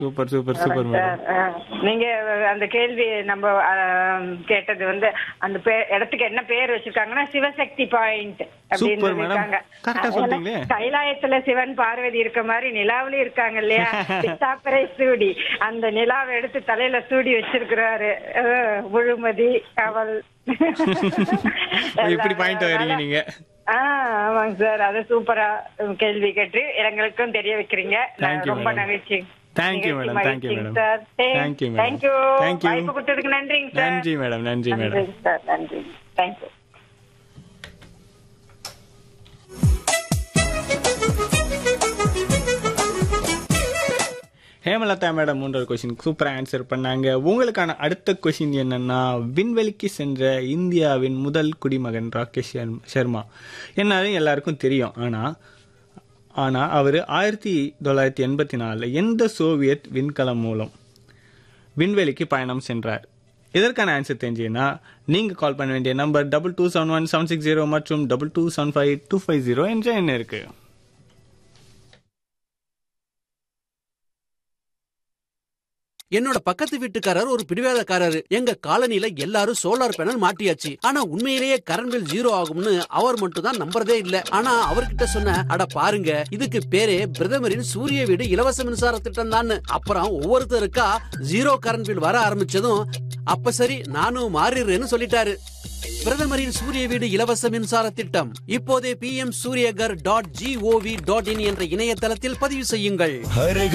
Super super super madam sir ஆ, நீங்க அந்த கேள்வி நம்ம ஆ, கேட்டது வந்து அந்த பே- இடத்துக்கு என்ன பேர் வச்சிருக்காங்கன்னா சிவசக்தி பாயிண்ட் அப்படின்னு Super, madam. இருக்காங்க Correct ஆ சொல்லிட்டீங்களே. கைலாயத்துல சிவன் பார்வதி இருக்க மாதிரி நிலாவிலும் இருக்காங்க இல்லையா பித்தாப்பரை சூடி அந்த நிலாவை எடுத்து தலையில சூடி வச்சிருக்கிறாரு ஆ, முழுமதி அவள் இப்படி பாயிண்ட் வரீங்க நீங்க ஆ ஆமாங்க சார் அது சூப்பரா கேள்வி கேட்டு எங்களுக்கும் தெரிய வைக்கிறீங்க Thank you, ரொம்ப madam. மகிழ்ச்சி Thank you, madam. Thank you, madam. Sir Thank you, madam. Thank you Thank you. வாய்ப்பு கொடுத்ததுக்கு நன்றிங்க சார் நன்றி மேடம் நன்றி மேடம் நன்றிங்க சார் நன்றி தேங்க்யூ ஹேமலதா மேடம் மூன்றாவது கொஸ்டின் சூப்பரா ஆன்சர் பண்ணாங்க உங்களுக்கான அடுத்த கொஸ்டின் என்னன்னா விண்வெளிக்கு சென்ற இந்தியாவின் முதல் குடிமகன் ராகேஷ் சர்ம- சர்மா என்னது எல்லாருக்கும் தெரியும் ஆனா ஆனா அவர் ஆயிரத்தி தொள்ளாயிரத்தி எண்பத்தி நாலுல எந்த சோவியத் விண்கலம் மூலம் விண்வெளிக்கு பயணம் சென்றார் இதற்கான ஆன்சர் தெரிஞ்சீங்கன்னா நீங்க கால் பண்ண வேண்டிய number double two seven one seven six zero மற்றும் double two seven five two five zero என்ற எண்ணம் இருக்கு என்னோட பக்கத்து வீட்டுக்காரர் ஒரு பிடிவாதக்காரரு எங்க காலனில எல்லாரும் சோலார் பேனல் மாட்டியாச்சு ஆனா உண்மையிலேயே கரண்ட் பில் ஜீரோ ஆகும்னு அவர் மட்டும் தான் நம்புறதே இல்ல ஆனா அவர்கிட்ட சொன்ன அட பாருங்க இதுக்கு பேரே பிரதமரின் சூரிய வீடு இலவச மின்சார திட்டம் தான் அப்புறம் ஒவ்வொருத்தருக்கா ஜீரோ கரண்ட் பில் வர ஆரம்பிச்சதும் அப்ப சரி நானும் மாறிடுறேன்னு சொல்லிட்டாரு பிரதமரின் சூரிய வீடு இலவச மின்சார திட்டம் இப்போதே P M Suryaghar dot gov dot in என்ற இணையதளத்தில் பதிவு செய்யுங்கள்